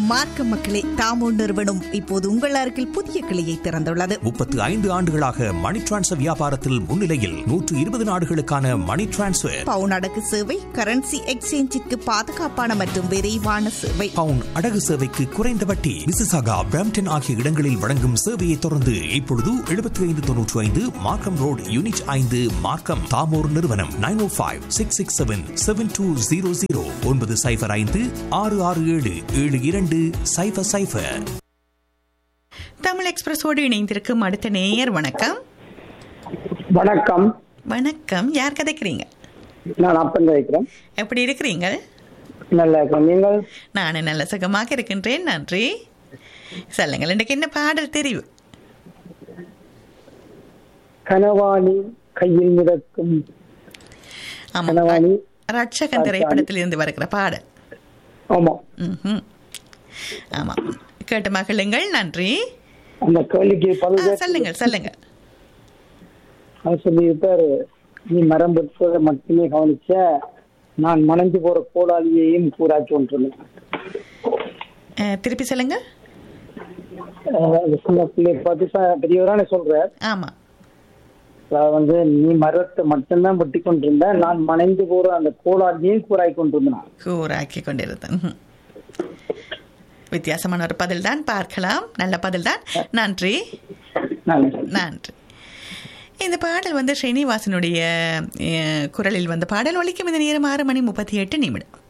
மார்க்க மக்களே தாமோ நிறுவனம் இப்போது உங்கள் அருகில் புதிய கிளையை திறந்துள்ளது முப்பத்து ஐந்து ஆண்டுகளாக மணி டிரான்ஸ்ஃபர் வியாபாரத்தில் முன்னிலையில் நூற்று இருபது நாடுகளுக்கான மணி டிரான்ஸ்ஃபர் பவுன் அடகு சேவை கரன்சி எக்ஸ்சேஞ்சிற்கு பாதுகாப்பான மற்றும் விரைவான சேவை பவுன் அடகு சேவைக்கு குறைந்த வட்டி மிசிசாகா பிராம்டன் ஆகிய இடங்களில் வழங்கும் சேவையை தொடர்ந்து இப்பொழுது எழுபத்தி ஐந்து தொன்னூற்றி ஐந்து மார்க்கம் ரோடு யூனிட் ஐந்து மார்க்கம் தாமோர் நிறுவனம் nine O five six six seven seven two zero zero ஒன்பது சைஃபர் ஐந்து ஆறு ஆறு ஏழு ஏழு இரண்டு சைஃபர் சைஃபர் தமிழ் எக்ஸ்பிரஸோடு இணைந்திருக்கும் அடுத்த நேயர் வணக்கம் வணக்கம் வணக்கம் யார் கதைக்கிறீங்க நான் அப்பன் வைக்கிறேன் எப்படி இருக்கிறீங்க நல்லா இருக்கேன் நீங்கள் நான் நல்ல சுகமாக இருக்கின்றேன் நன்றி சொல்லுங்கள் இன்றைக்கு என்ன பாடல் தெரியும் கனவாணி கையில் மிதக்கும் ஆமாம் கனவாணி ரட்சகன் திரைப்படத்தில் இருந்து வருகிற பாடல் ஆமா ம்ஹும். ஆமாம் கேட்டு மகிழுங்கள் நன்றி அந்த கேள்விக்கு ஆ, பதில் சொல்லுங்கள் சொல்லுங்கள் அவர் சொல்லியிருப்பாரு நீ மரம் பெற்றதை மட்டுமே கவனிச்ச நான் மணஞ்சு போற கோடாலியையும் கூறாச்சு ஒன்று அஹ், திருப்பி சொல்லுங்க சின்ன பிள்ளை பார்த்து ச- பெரியவரான சொல்றார் ஆமாம் அதாவது வந்து நீ மரத்தை மட்டும்தான் வெட்டி கொண்டிருந்த நான் மணைந்து போற அந்த கோடாலியையும் கூறாய் கொண்டிருந்தான் கூறாக்கி கொண்டிருந்தேன் ம்ஹும். வித்தியாசமான ஒரு பதில் தான் பார்க்கலாம் நல்ல பதில் தான் நன்றி நான் நன்றி இந்த பாடல் வந்து ஸ்ரீனிவாசனுடைய அஹ், குரலில் வந்த பாடல் ஒலிக்கும் இந்த நேரம் ஆறு மணி முப்பத்தி எட்டு நிமிடம்